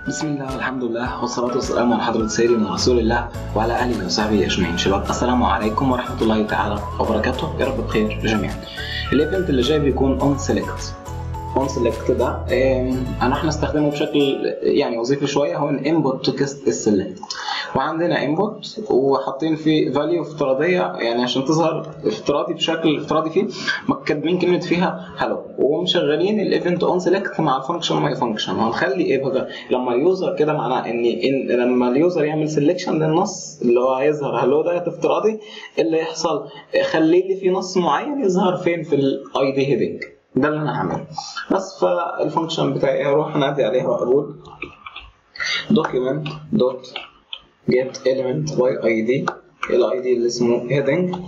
بسم الله والحمد لله والصلاة والسلام على حضرة سيدنا رسول الله وعلى آله وصحبه أجمعين شباب السلام عليكم ورحمة الله تعالى وبركاته يا رب بخير جميعا الايفنت اللي جاي بيكون اون سيلكت اون سيلكت ده آم، انا احنا نستخدمه بشكل يعني وظيفي شويه هو الانبوت تو كيست السيلكت وعندنا انبوت وحاطين فيه فاليو افتراضيه يعني عشان تظهر افتراضي بشكل افتراضي فيه كاتبين كلمه فيها هلو ومشغلين الايفنت اون سيلكت مع الفانكشن ماي فانكشن هنخلي ايه بقى لما اليوزر كده معناه ان ان لما اليوزر يعمل سيلكشن للنص اللي هو هيظهر هلو ده افتراضي اللي يحصل خلي لي في نص معين يظهر فين في الاي دي هيدنج ده اللي انا هعمله بس فالفانكشن بتاعي هروح انادي عليها واقول document dot get element by id الاي دي اللي اسمه heading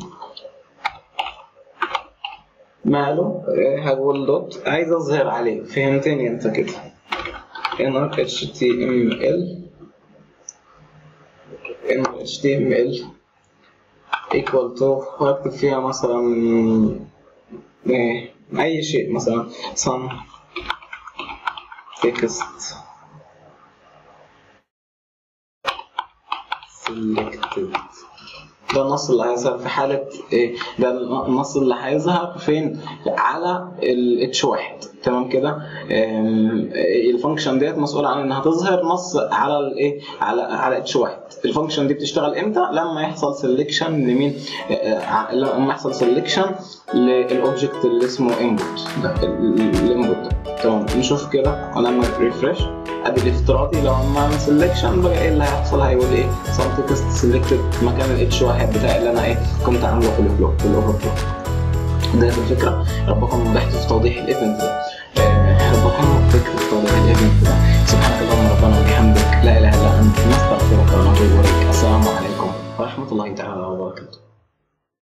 ماله آه، هقول دوت عايز اظهر عليه فهمتني انت كده inner html inner html equal to هكتب فيها مثلا إيه، اي شيء مثلا some text selected ده النص اللي هيظهر في حالة إيه؟ ده النص اللي هيظهر فين؟ على ال H1 تمام كده؟ آم، الفانكشن ديت مسؤولة عن انها تظهر نص على الايه؟ على على H1 الفانكشن دي بتشتغل امتى؟ لما يحصل سelection لمين؟ آه، لما يحصل سelection للاوبجكت اللي اسمه انبوت ده الانبوت ده تمام نشوف كده ولما ريفرش ادي الافتراضي لو عملنا اعمل سelection بقى ايه اللي هيحصل هيقول ايه some text selected مكان الاتش واحد بتاعي اللي انا ايه كنت عامله في الفلو في الاوفر فلو ديت الفكره ربكم وضحت في توضيح الايفنت ده آه، ربكم وفقت في توضيح الايفنت ده سبحانك اللهم ربنا وبحمدك لا اله الا انت نستغفرك ونتوب اليك السلام عليكم ورحمه الله تعالى وبركاته